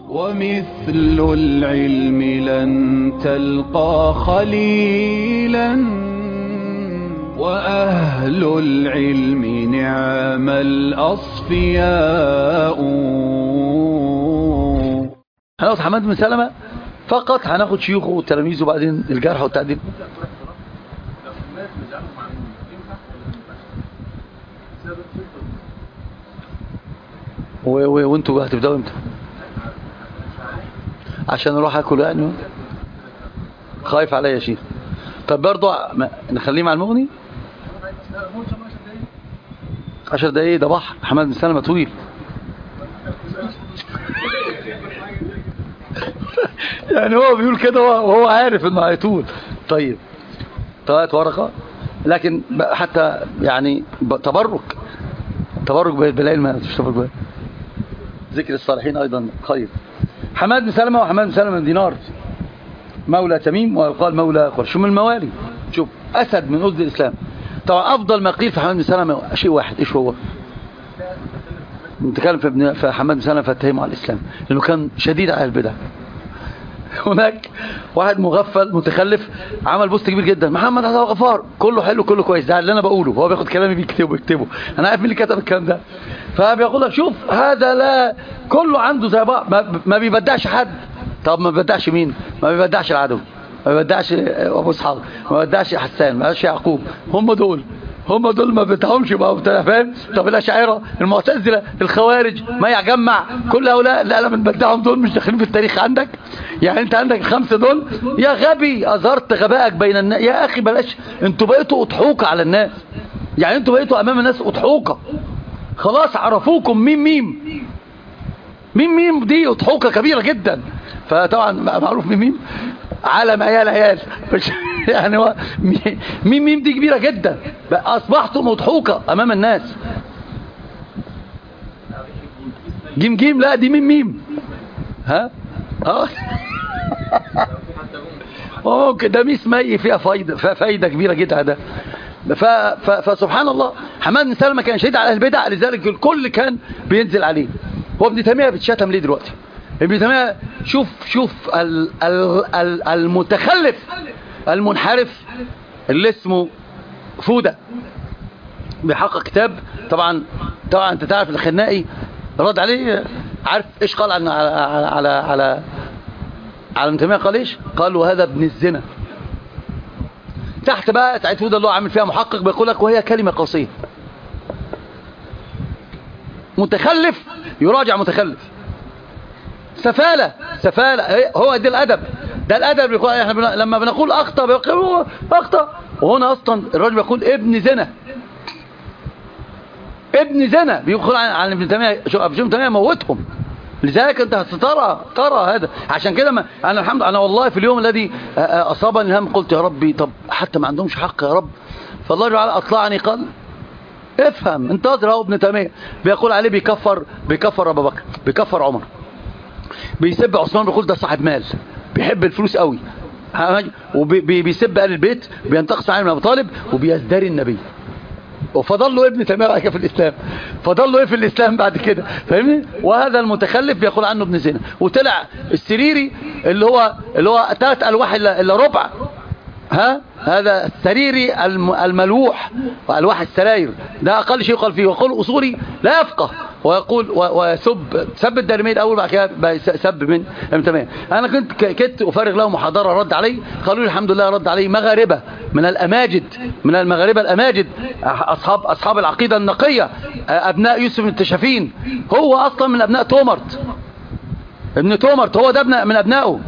ومثل العلم لن تلقى خليلا وأهل العلم نعم الأصفياء هناخد حماد بن سلمة فقط هناخد شيوخه وتلاميذه وبعدين الجرح والتعديل و- و- وانتوا بقى هتبداوا امتى عشان اروح اكل يعني خايف عليا يا شيخ طب برضه ما- نخليه مع المغني عشر دقايق ده بحر حماد بن سلمة طويل يعني هو بيقول كده وهو وهو عارف انه هيطول طيب طلعت ورقة لكن ب- حتى يعني ب- تبرك تبرك ب- بالعلم مش تبرك بالعلم. ذكر الصالحين ايضا خير حماد بن سلمة وحماد بن سلمة بن دينار مولى تميم ويقال مولى قرش من الموالي شوف اسد من اسد الاسلام طبعا افضل ما قيل في حماد بن سلمة شيء واحد ايش هو نتكلم في ابن في حماد بن سلمة فاتهمه على الاسلام لانه كان شديد على البدع هناك واحد مغفل متخلف عمل بوست كبير جدا محمد عبد الغفار كله حلو كله كويس ده اللي انا بقوله هو بياخد كلامي بيكتبه بيكتبه انا عارف مين اللي كتب الكلام ده فبيقول لك شوف هذا لا كله عنده زي بعض ما, ما بيبدعش حد طب ما بيبدعش مين ما بيبدعش العدو ما بيبدعش ابو اسحاق ما بيبدعش حسان ما بيبدعش يعقوب هم دول هم دول ما بتهمش بقى بتاع فاهم طب الاشاعره المعتزله الخوارج ما يجمع كل هؤلاء لا لا بنبدعهم دول مش داخلين في التاريخ عندك يعني انت عندك الخمسه دول يا غبي اظهرت غبائك بين الناس يا اخي بلاش انتوا بقيتوا اضحوكه على الناس يعني انتوا بقيتوا امام الناس اضحوكه خلاص عرفوكم مين ميم مين ميم دي اضحوكه كبيره جدا فطبعا معروف مين ميم عالم عيال عيال مش يعني هو مين ميم دي كبيره جدا بقى اصبحتوا مضحوكه امام الناس جيم جيم لا دي ميم ميم ها اه ممكن ده ميس مي فيها فايده فيها فايده كبيره جدا ده ف... ف... فسبحان الله حماد بن سلمة كان شديد على البدع لذلك الكل كان بينزل عليه هو ابن تيميه بيتشتم ليه دلوقتي ابن تيميه شوف شوف ال... ال... ال... المتخلف المنحرف اللي اسمه فوده بيحقق كتاب طبعا طبعا انت تعرف الخنائي رد عليه عارف ايش قال على على على على, على ابن تيميه قال ايش قال وهذا ابن الزنا تحت بقى سعيد فوده اللي هو عامل فيها محقق بيقول لك وهي كلمه قاسيه متخلف يراجع متخلف سفالة سفالة هو ده الأدب ده الأدب بيقول احنا بن... لما بنقول أخطأ بيقول أخطأ وهنا أصلا الراجل بيقول ابن زنا ابن زنا بيقول عن, عن ابن تيمية شو ابن تيمية موتهم لذلك انت ترى ترى هذا عشان كده ما انا الحمد انا والله في اليوم الذي اصابني الهم قلت يا ربي طب حتى ما عندهمش حق يا رب فالله تعالى اطلعني قال افهم انتظر اهو ابن تيميه بيقول عليه بيكفر بيكفر ابو بكر بيكفر عمر بيسب عثمان بيقول ده صاحب مال بيحب الفلوس قوي وبيسب اهل البيت بينتقص علي بن ابي طالب وبيزدري النبي وفضل له ابن تيميه بعد كده في الاسلام فضل له ايه في الاسلام بعد كده فاهمني وهذا المتخلف بيقول عنه ابن زنا وطلع السريري اللي هو اللي هو ثلاث الواح الا الا ربع ها هذا السريري الملوح والواح السراير ده اقل شيء يقال فيه ويقول اصولي لا يفقه ويقول ويسب سب الدارمي الاول بعد كده سب من ابن تيميه انا كنت كنت افرغ له محاضره رد عليه قالوا لي الحمد لله رد عليه مغاربه من الاماجد من المغاربه الاماجد اصحاب اصحاب العقيده النقيه ابناء يوسف التشافين هو اصلا من ابناء تومرت ابن تومرت هو ده ابن من ابنائه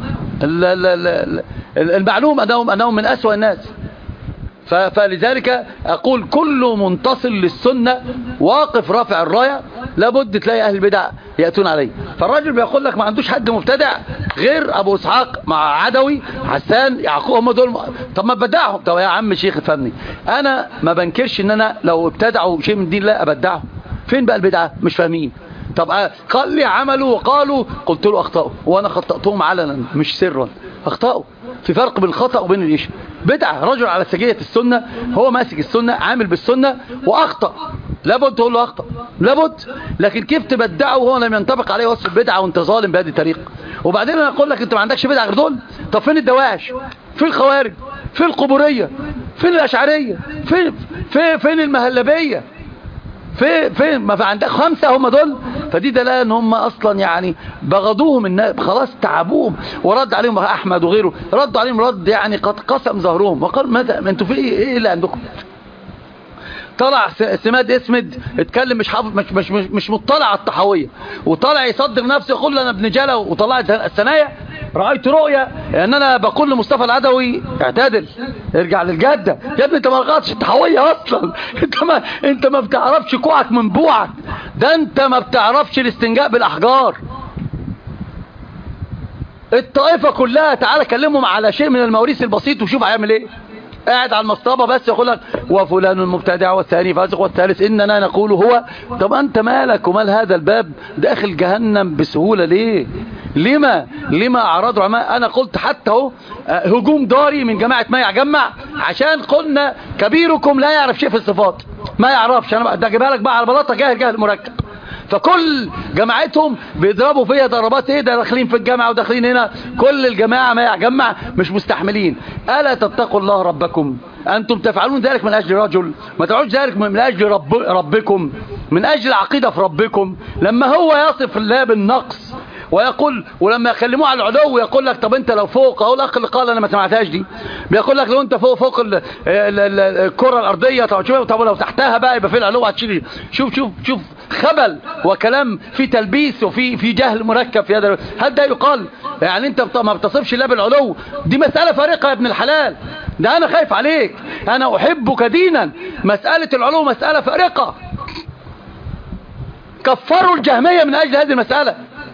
المعلوم انهم انهم من اسوأ الناس فلذلك اقول كل منتصر للسنة واقف رافع الراية لابد تلاقي اهل البدع يأتون عليه فالراجل بيقول لك ما عندوش حد مبتدع غير ابو اسحاق مع عدوي حسان يعقوب هم دول طب ما بدعهم طب يا عم شيخ افهمني انا ما بنكرش ان انا لو ابتدعوا شيء من دين الله ابدعهم فين بقى البدعة مش فاهمين طب قال لي عملوا وقالوا قلت له اخطأوا وانا خطأتهم علنا مش سرا اخطأوا في فرق بين الخطأ وبين الايش بدعة رجل على سجية السنة هو ماسك السنة عامل بالسنة واخطأ لابد تقول له اخطا لابد لكن كيف تبدعه وهو لم ينطبق عليه وصف البدعه وانت ظالم بهذه الطريقه وبعدين انا اقول لك انت ما عندكش بدعه غير دول طب فين الدواعش فين الخوارج فين القبوريه فين الاشعريه فين فين فين المهلبيه فين فين ما في عندك خمسة هم دول فدي دلالة ان هم اصلا يعني بغضوهم الناس خلاص تعبوهم ورد عليهم احمد وغيره رد عليهم رد يعني قد قسم ظهرهم وقال ماذا ما انتوا في ايه ايه اللي عندكم طلع س- سماد اسمد اتكلم مش حافظ مش مش مش, مش مطلع على الطحاويه وطلع يصدق نفسه يقول انا ابن جاله وطلعت الثنايا رايت رؤيا ان انا بقول لمصطفى العدوي اعتدل ارجع للجده يا ابني انت ما رغبتش الطحاويه اصلا انت ما انت ما بتعرفش كوعك من بوعك ده انت ما بتعرفش الاستنجاء بالاحجار الطائفة كلها تعالى كلمهم على شيء من المواريث البسيط وشوف هيعمل ايه قاعد على المصطبة بس يقول لك وفلان المبتدع والثاني فاسق والثالث اننا نقول هو طب انت مالك ومال هذا الباب داخل جهنم بسهولة ليه لما لما اعرضوا عما انا قلت حتى اهو آه، هجوم داري من جماعة ما يجمع عشان قلنا كبيركم لا يعرف شيء في الصفات ما يعرفش انا بقى- ده جايبها لك بقى على بلاطه جاهل جاهل مركب فكل جماعتهم بيضربوا فيها ضربات ايه ده داخلين في الجامعة وداخلين هنا كل الجماعة ما يجمع مش مستحملين ألا تتقوا الله ربكم أنتم تفعلون ذلك من أجل رجل ما تفعلوش ذلك من أجل رب ربكم من أجل العقيدة في ربكم لما هو يصف الله بالنقص ويقول ولما يكلموه على العلو يقول لك طب انت لو فوق اهو الاخ اللي قال انا ما سمعتهاش دي بيقول لك لو انت فوق فوق ال- ال- ال- الكره الارضيه طب شوف طب لو تحتها بقى يبقى في العلو هتشيل شوف شوف شوف خبل وكلام في تلبيس وفي في جهل مركب في هذا هل ده يقال يعني انت بت- ما بتصفش الله بالعلو دي مساله فارقه يا ابن الحلال ده انا خايف عليك انا احبك دينا مساله العلو مساله فارقه كفروا الجهميه من اجل هذه المساله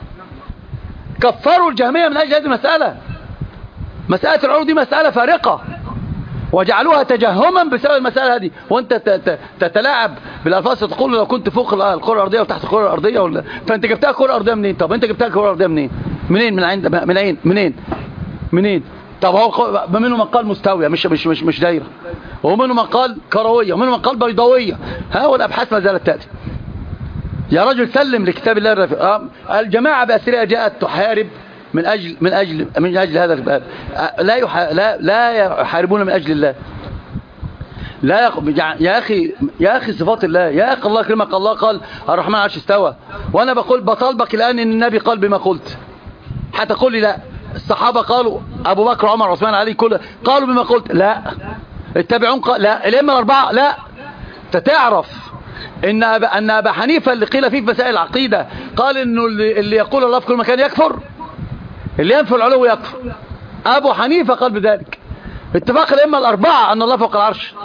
كفروا الجهمية من أجل هذه المسألة مسألة العروض دي مسألة فارقة وجعلوها تجهما بسبب المسألة هذه وانت ت- ت- تتلاعب بالألفاظ تقول لو كنت فوق الكرة الأرضية وتحت الكرة الأرضية ولا فانت جبتها الكرة الأرضية منين طب انت جبتها الكرة الأرضية منين منين من عند من عين منين منين طب هو ق- منهم من قال مستوية مش مش مش مش دايرة ومنهم من قال كروية ومنهم من قال بيضاوية ها والأبحاث ما زالت تأتي يا رجل سلم لكتاب الله الرفيق آه، الجماعة بأسرها جاءت تحارب من أجل من أجل من أجل هذا الباب آه، لا يح... لا لا يحاربون من أجل الله لا يق... يع- يا أخي يا أخي صفات الله يا أخي الله كلمك الله قال الرحمن عرش استوى وأنا بقول بطالبك الآن إن النبي قال بما قلت هتقول لي لا الصحابة قالوا أبو بكر عمر عثمان علي كل قالوا بما قلت لا التابعون قال لا الأئمة الأربعة لا انت تعرف ان أبا, ان ابا حنيفه اللي قيل فيه في مسائل العقيده قال انه اللي, اللي يقول الله في كل مكان يكفر اللي ينفي العلو يكفر ابو حنيفه قال بذلك اتفاق الائمه الاربعه ان الله فوق العرش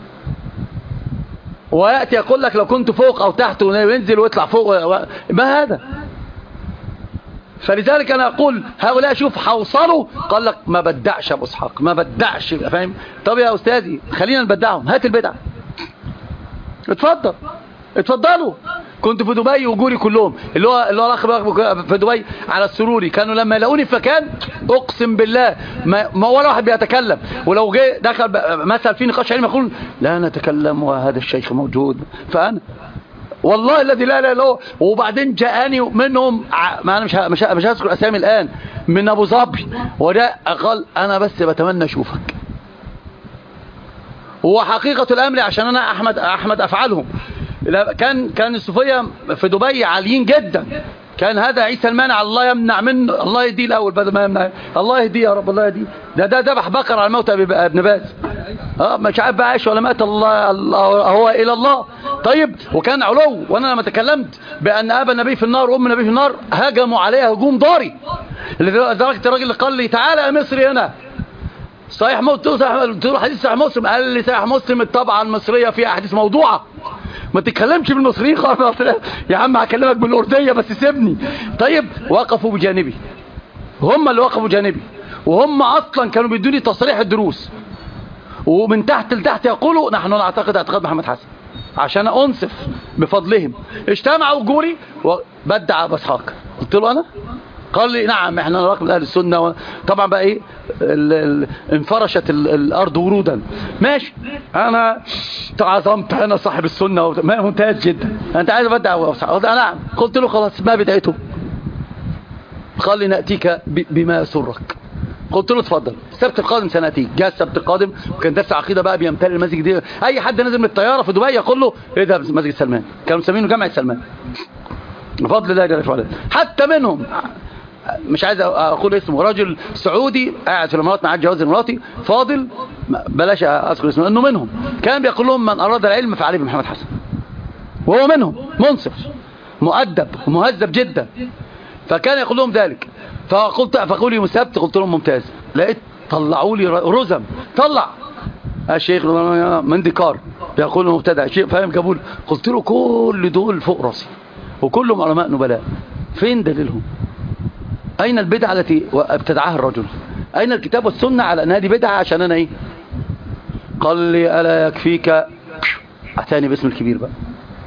وياتي يقول لك لو كنت فوق او تحت وينزل ويطلع فوق و... و... ما هذا فلذلك انا اقول هؤلاء شوف حوصلوا قال لك ما بدعش يا ابو اسحاق ما بدعش فاهم طب يا استاذي خلينا نبدعهم هات البدع اتفضل اتفضلوا كنت في دبي وجوري كلهم اللي هو اللي هو الاخ بقى في دبي على السروري كانوا لما يلاقوني في مكان اقسم بالله ما, ما ولا واحد بيتكلم ولو جه دخل ب- مثلا في نقاش علمي يقول لا نتكلم وهذا الشيخ موجود فانا والله الذي لا لا لا وبعدين جاءني منهم ع- ما انا مش ه- مش ه- مش هذكر اسامي الان من ابو ظبي وده قال انا بس بتمنى اشوفك هو حقيقة الأمر عشان أنا أحمد أحمد أفعالهم لا، كان كان الصوفية في دبي عاليين جدا كان هذا عيسى المانع الله يمنع منه الله يهديه الأول بدل ما يمنع الله يهديه يا رب الله يهديه ده ده ذبح بقر على موتى أبي- ابن باز اه مش عارف بقى عايش ولا مات الله, الله هو إلى الله طيب وكان علو وأنا لما تكلمت بأن أبا النبي في النار وأم النبي في النار هجموا عليها هجوم ضاري لدرجة الراجل اللي قال لي تعالى يا مصري هنا صحيح مسلم صحيح قلت له حديث صحيح مسلم قال لي صحيح مسلم الطبعه المصريه فيها احاديث موضوعه ما تتكلمش بالمصريين خالص قلت له يا عم هكلمك بالارديه بس سيبني طيب وقفوا بجانبي هم اللي وقفوا بجانبي وهم اصلا كانوا بيدوني تصريح الدروس ومن تحت لتحت يقولوا نحن نعتقد اعتقاد محمد حسن عشان انصف بفضلهم اجتمعوا جوري وبدع ابو اسحاق قلت له انا قال لي نعم احنا نراك من اهل السنه و... طبعا بقى ايه ال... ال... انفرشت ال... الارض ورودا ماشي انا تعظمت انا صاحب السنه و... ما ممتاز جدا انت عايز ابدع و... نعم قلت له خلاص ما بدعته قال لي ناتيك ب... بما يسرك قلت له اتفضل السبت القادم سنتيك جاء السبت القادم وكان درس عقيده بقى بيمتلئ المسجد دي اي حد نازل من الطياره في دبي يقول له اذهب مسجد سلمان كانوا مسمينه جامعه سلمان بفضل الله جل وعلا حتى منهم مش عايز اقول اسمه راجل سعودي قاعد في الامارات مع الجواز الاماراتي فاضل بلاش اذكر اسمه انه منهم كان بيقول لهم من اراد العلم فعليه بمحمد حسن وهو منهم منصف مؤدب ومهذب جدا فكان يقول لهم ذلك فقلت فقولي يوم السبت قلت لهم ممتاز لقيت طلعوا لي رزم طلع الشيخ مندكار بيقول له مبتدع شيء فاهم جابوا قلت له كل دول فوق راسي وكلهم علماء نبلاء فين دليلهم أين البدعة التي ابتدعها الرجل أين الكتاب والسنة على أن هذه بدعة عشان أنا إيه قال لي ألا يكفيك أتاني باسم الكبير بقى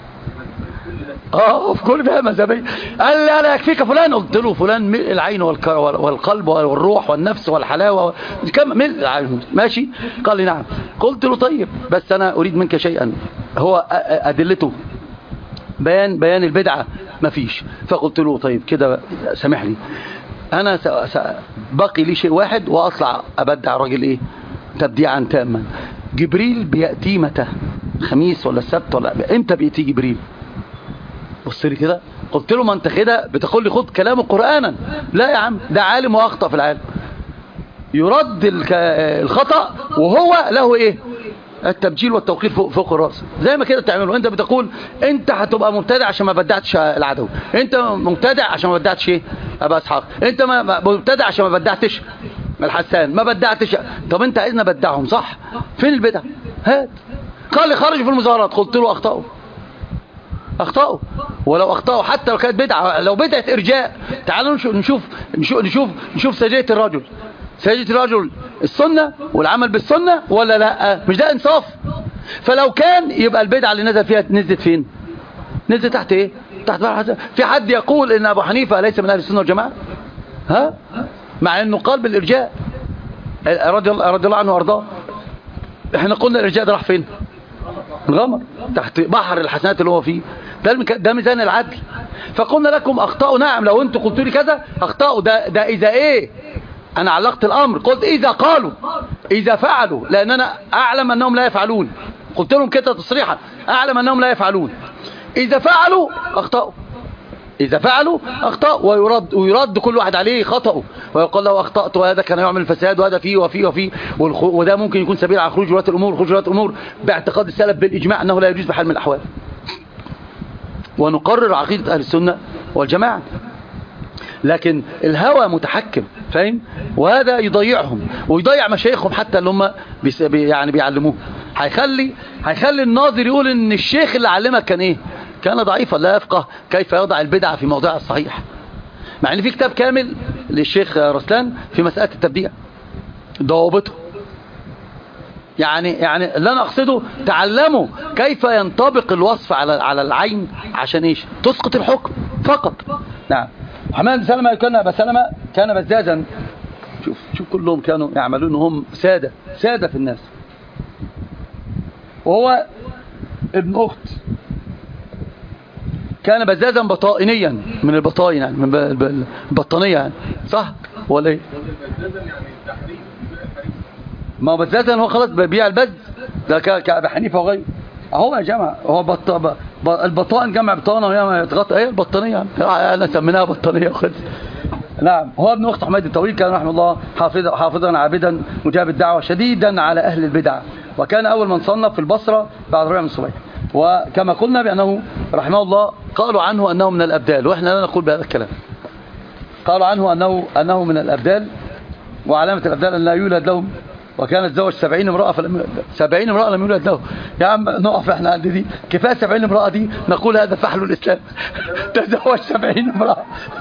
اه في كل ده مذهبي قال لي انا يكفيك فلان قلت له فلان ملء العين والقلب والروح والنفس والحلاوه كم ملء العين ماشي قال لي نعم قلت له طيب بس انا اريد منك شيئا هو ادلته بيان بيان البدعه ما فيش فقلت له طيب كده سامح لي انا س... س... بقي لي شيء واحد واطلع ابدع راجل ايه تبديعا تاما جبريل بياتي متى خميس ولا السبت ولا امتى بياتي جبريل بص لي كده قلت له ما انت كده بتقول لي خد كلامه قرانا لا يا عم ده عالم واخطا في العالم يرد الك... الخطا وهو له ايه التبجيل والتوقير فوق, فوق الراس زي ما كده تعمله انت بتقول انت هتبقى مبتدع عشان ما بدعتش العدو انت مبتدع عشان ما بدعتش ايه ابا اسحاق انت ما مبتدع عشان ما بدعتش الحسان ما بدعتش طب انت عايزنا بدعهم صح فين البدع هات قال لي خرج في المظاهرات قلت له اخطاوا اخطاوا ولو اخطاوا حتى لو كانت بدعه لو بدعه ارجاء تعالوا نشوف نشوف نشوف نشوف, نشوف سجيه الرجل سجيه الرجل السنه والعمل بالسنه ولا لا مش ده انصاف فلو كان يبقى البدعه اللي نزل فيها نزلت فين نزلت تحت ايه تحت في حد يقول ان ابو حنيفه ليس من اهل السنه والجماعه ها مع انه قال بالارجاء رضي الله رضي الله عنه وارضاه احنا قلنا الارجاء ده راح فين الغمر تحت بحر الحسنات اللي هو فيه ده ده ميزان العدل فقلنا لكم اخطاوا نعم لو انتوا قلتوا لي كذا اخطاوا ده ده اذا ايه انا علقت الامر قلت اذا قالوا اذا فعلوا لان انا اعلم انهم لا يفعلون قلت لهم كده تصريحا اعلم انهم لا يفعلون اذا فعلوا اخطاوا إذا فعلوا أخطأ ويرد, ويرد كل واحد عليه خطأه ويقول له أخطأت وهذا كان يعمل الفساد وهذا فيه وفيه وفيه وده ممكن يكون سبيل على خروج ولاة الأمور خروج ولاة الأمور باعتقاد السلف بالإجماع أنه لا يجوز بحال من الأحوال ونقرر عقيدة أهل السنة والجماعة لكن الهوى متحكم فاهم وهذا يضيعهم ويضيع مشايخهم حتى اللي هم بيس بي يعني بيعلموه هيخلي هيخلي الناظر يقول ان الشيخ اللي علمك كان ايه كان ضعيفا لا يفقه كيف يضع البدعة في موضعها الصحيح مع ان في كتاب كامل للشيخ رسلان في مسألة التبديع ضوابطه يعني يعني اللي انا اقصده تعلموا كيف ينطبق الوصف على على العين عشان ايش تسقط الحكم فقط نعم حماد بن سلمة كان ابا سلمة كان بزازا شوف شوف كلهم كانوا يعملون هم سادة سادة في الناس وهو ابن اخت كان بزازا بطائنيا من البطائن يعني من البطانية يعني صح ولا ايه ما هو بزازا هو خلاص بيبيع البز ده كأبي حنيفة وغيره اهو يا جماعة هو بط... ب... ب... البطائن جمع بطانة وهي تغطى ايه البطانية انا سميناها بطانية وخلص نعم هو ابن اخت حميد الطويل كان رحمه الله حافظا حافظا عابدا مجاب الدعوة شديدا على اهل البدع وكان اول من صنف في البصرة بعد ربيع من الصبيح وكما قلنا بأنه رحمه الله قالوا عنه أنه من الأبدال وإحنا لا نقول بهذا الكلام قالوا عنه أنه, أنه من الأبدال وعلامة الأبدال أن لا يولد لهم وكان تزوج سبعين امرأة فلم سبعين امرأة لم يولد له يا عم نقف احنا عند دي كفاية سبعين امرأة دي نقول هذا فحل الإسلام تزوج سبعين امرأة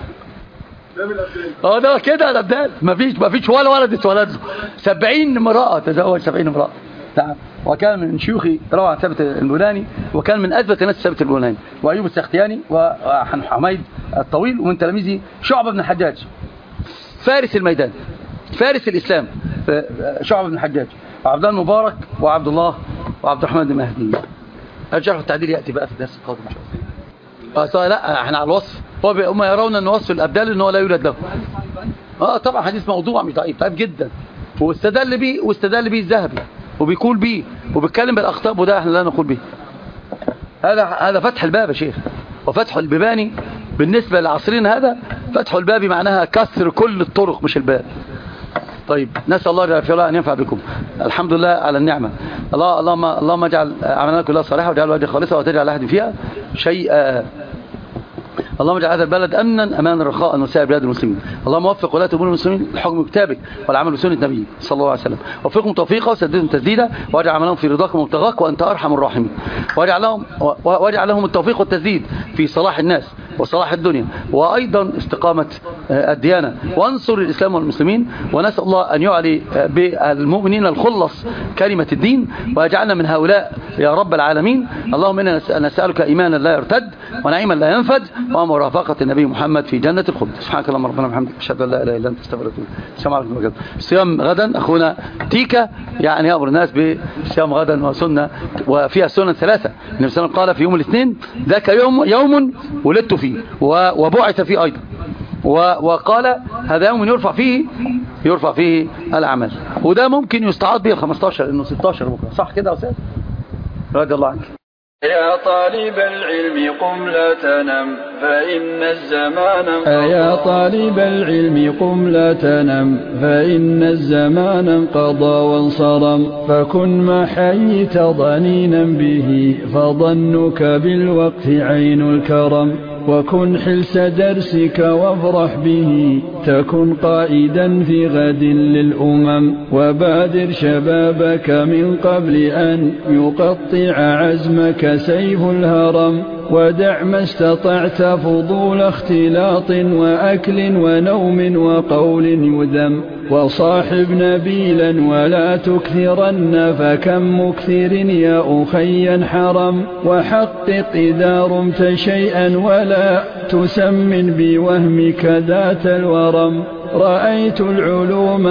اه ده كده الأبدال مفيش مفيش ولا ولد اتولد له 70 امرأة تزوج 70 امرأة نعم وكان من شيوخ روى عن ثابت البناني وكان من اثبت ناس ثابت البناني وايوب السختياني وحميد الطويل ومن تلاميذه شعبه بن الحجاج فارس الميدان فارس الاسلام شعبه بن الحجاج وعبد الله المبارك وعبد الله وعبد الرحمن بن مهدي الجرح والتعديل ياتي بقى في الدرس القادم ان شاء الله اه صح لا احنا على الوصف هو بي- هم يرون ان وصف الابدال ان هو لا يولد له اه طبعا حديث موضوع مش ضعيف ضعيف جدا واستدل بيه واستدل بيه الذهبي وبيقول بيه وبيتكلم بالاخطاء وده احنا لا نقول به هذا هذا فتح الباب يا شيخ وفتح البيباني بالنسبه لعصرنا هذا فتح الباب معناها كسر كل الطرق مش الباب طيب نسال الله جل وعلا ان ينفع بكم الحمد لله على النعمه الله اللهم اللهم اجعل اعمالنا كلها صالحه واجعل وجهك خالصه وتجعل احد فيها شيئا اللهم اجعل هذا البلد امنا امانا رخاء وسائر بلاد المسلمين اللهم وفق ولاة امور المسلمين لحكم كتابك والعمل بسنه نبيك صلى الله عليه وسلم وفقهم توفيقا وسددهم تسديدا واجعل عملهم في رضاك ومبتغاك وانت ارحم الراحمين واجعل لهم واجعل لهم التوفيق والتسديد في صلاح الناس وصلاح الدنيا وايضا استقامه آه، الديانه وانصر الاسلام والمسلمين ونسال الله ان يعلي آه، بالمؤمنين الخلص كلمه الدين ويجعلنا من هؤلاء يا رب العالمين اللهم انا نس- نسالك ايمانا لا يرتد ونعيما لا ينفد ومرافقه النبي محمد في جنه الخلد سبحانك اللهم ربنا وبحمدك اشهد ان لا اله الا انت استغفرك واتوب إليك. السلام عليكم ورحمه الله صيام غدا اخونا تيكا يعني يامر الناس بصيام غدا وسنه وفيها سنن ثلاثه النبي صلى الله عليه وسلم قال في يوم الاثنين ذاك يوم يوم ولدت فيه و- وبعث فيه ايضا و- وقال هذا يوم يرفع فيه يرفع فيه الأعمال وده ممكن يستعاد به ال 15 لأنه 16 بكرة صح كده يا أستاذ رضي الله عنك يا طالب العلم قم لا تنم فإن الزمان أيا طالب العلم قم لا تنم فإن الزمان انقضى وانصرم فكن ما حييت ضنينا به فظنك بالوقت عين الكرم وكن حلس درسك وافرح به تكن قائدا في غد للأمم وبادر شبابك من قبل أن يقطع عزمك سيف الهرم ودع ما استطعت فضول اختلاط وأكل ونوم وقول يذم وصاحب نبيلا ولا تكثرن فكم مكثر يا أخي حرم وحقق إذا رمت شيئا ولا تسمن بوهمك ذات الورم رأيت العلوم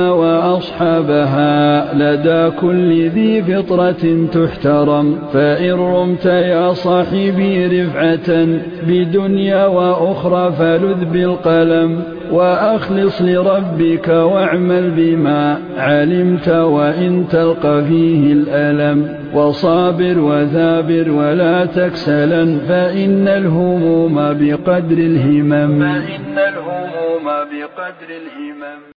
وأصحابها لدى كل ذي فطرة تحترم فإن رمت يا صاحبي رفعة بدنيا وأخرى فلذ بالقلم وأخلص لربك واعمل بما علمت وإن تلقى فيه الألم وصابر وثابر ولا تكسلا فإن الهموم بقدر الهمم فإن الهموم بقدر الهمم